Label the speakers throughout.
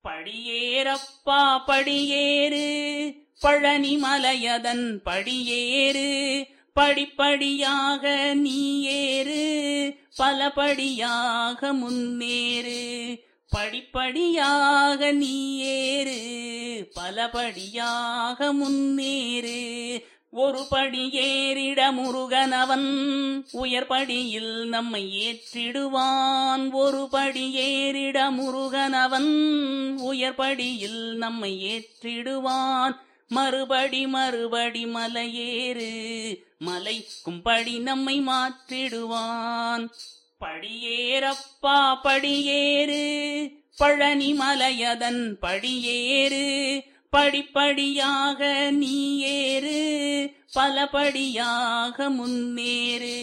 Speaker 1: படியேறப்பா படியேறு பழனி மலையதன் படியேறு படிப்படியாக நீ ஏறு பலபடியாக முன்னேறு படிப்படியாக நீ ஏறு பலபடியாக முன்னேறு ஒரு படி ஏறிட முருகனவன் உயர்படியில் நம்மை ஏற்றிடுவான் ஒரு படி ஏறிட முருகனவன் உயர்படியில் நம்மை ஏற்றிடுவான் மறுபடி மறுபடி மலையேறு மலை கும்படி நம்மை மாற்றிடுவான் படியேறப்பா படியேறு பழனி மலையதன் படியேறு படிப்படியாக நீ ஏறு பலபடியாக முன்னேறு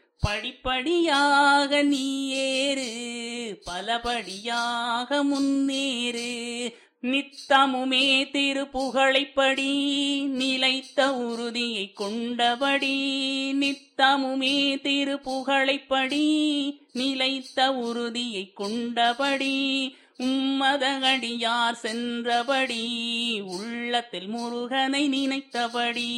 Speaker 1: படிப்படியாக நீ ஏறு பலபடியாக முன்னேறு நித்தமுமே திருப்புகழைப்படி நிலைத்த உறுதியை கொண்டபடி நித்தமுமே திருப்புகழைப்படி நிலைத்த உறுதியை கொண்டபடி உம்மதகடியார் சென்றபடி உள்ளத்தில் முருகனை நினைத்தபடி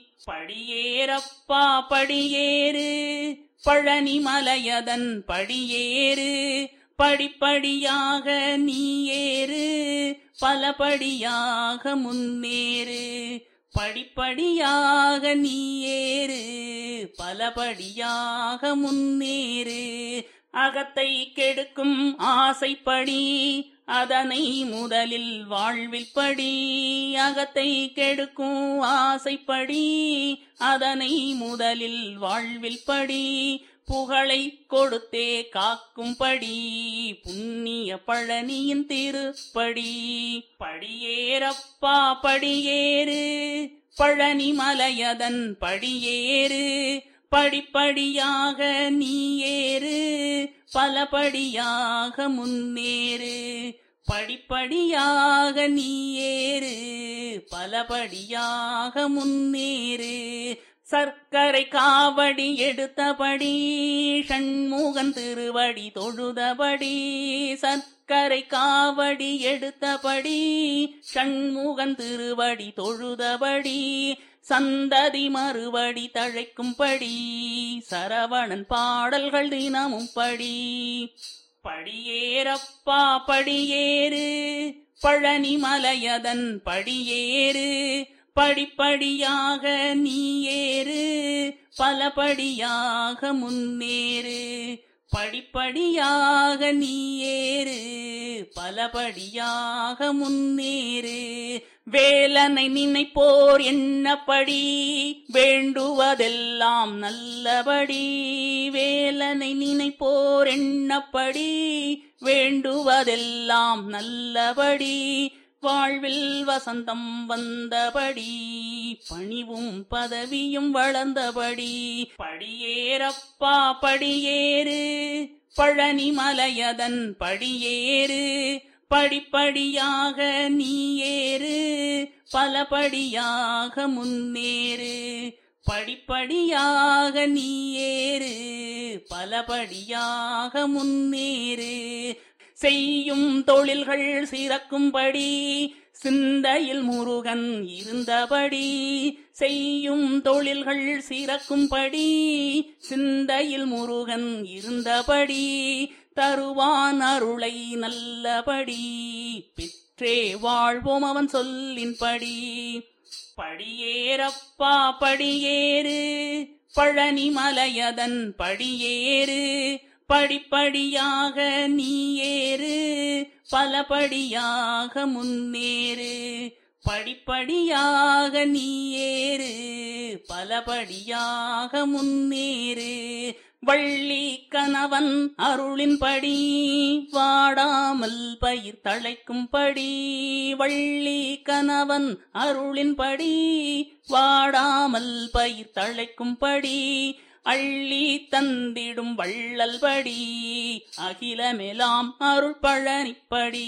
Speaker 1: படியேறப்பா படியேறு பழனி மலையதன் படியேறு படிப்படியாக நீ ஏறு பலபடியாக முன்னேறு படிப்படியாக நீ ஏறு பலபடியாக முன்னேறு அகத்தை கெடுக்கும் ஆசைப்படி அதனை முதலில் வாழ்வில் படி அகத்தை கெடுக்கும் ஆசைப்படி அதனை முதலில் வாழ்வில் படி புகழை கொடுத்தே காக்கும்படி புண்ணிய பழனியின் திருப்படி படியேறப்பா படியேறு பழனி மலையதன் படியேறு படிப்படியாக நீ ஏறு பலபடியாக முன்னேறு படிப்படியாக நீ ஏறு பலபடியாக முன்னேறு சர்க்கரை காவடி எடுத்தபடி ஷண்முகன் திருவடி தொழுதபடி சர்க்கரை காவடி எடுத்தபடி ஷண்முகன் திருவடி தொழுதபடி சந்ததி மறுபடி தழைக்கும்படி சரவணன் பாடல்கள் தினமும் படி படியேறப்பா படியேறு பழனி மலையதன் படியேறு படிப்படியாக நீ ஏறு பலபடியாக முன்னேறு படிப்படியாக நீ ஏறு பலபடியாக முன்னேறு வேலனை நினைப்போர் என்னப்படி வேண்டுவதெல்லாம் நல்லபடி வேலனை நினைப்போர் என்னப்படி வேண்டுவதெல்லாம் நல்லபடி வாழ்வில் வசந்தம் வந்தபடி பணிவும் பதவியும் வளர்ந்தபடி படியேறப்பா படியேறு பழனி மலையதன் படியேறு படிப்படியாக நீ ஏறு பலபடியாக முன்னேறு படிப்படியாக நீ ஏறு பலபடியாக முன்னேறு செய்யும் தொழில்கள் சிறக்கும்படி சிந்தையில் முருகன் இருந்தபடி செய்யும் தொழில்கள் சிறக்கும்படி சிந்தையில் முருகன் இருந்தபடி தருவான் அருளை நல்லபடி பெற்றே வாழ்வோம் அவன் சொல்லின்படி படியேறப்பா படியேறு பழனி மலையதன் படியேறு படிப்படியாக நீ ஏறு பலபடியாக முன்னேறு படிப்படியாக நீ ஏறு பலபடியாக முன்னேறு வள்ளி கணவன் அருளின்படி வாடாமல் பயிர் தழைக்கும்படி வள்ளி கணவன் அருளின்படி வாடாமல் பயிர் தழைக்கும்படி அள்ளி தந்திடும் வள்ளல்படி அகிலமெலாம் அருள் பழனிப்படி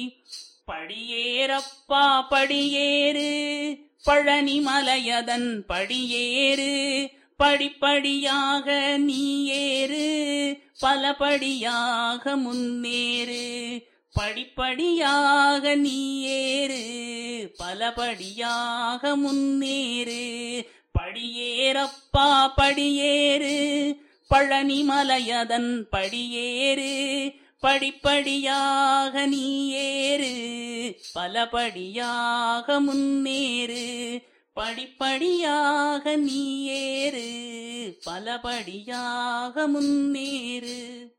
Speaker 1: படியேறப்பா படியேறு பழனி மலையதன் படியேறு படிப்படியாக நீ ஏறு பலபடியாக முன்னேறு படிப்படியாக நீ ஏறு பலபடியாக முன்னேறு படியேறப்பா படியேறு பழனி மலையதன் படியேறு படிப்படியாக நீ ஏறு பலபடியாக முன்னேறு படிப்படியாக நீ ஏறு பலபடியாக முன்னேறு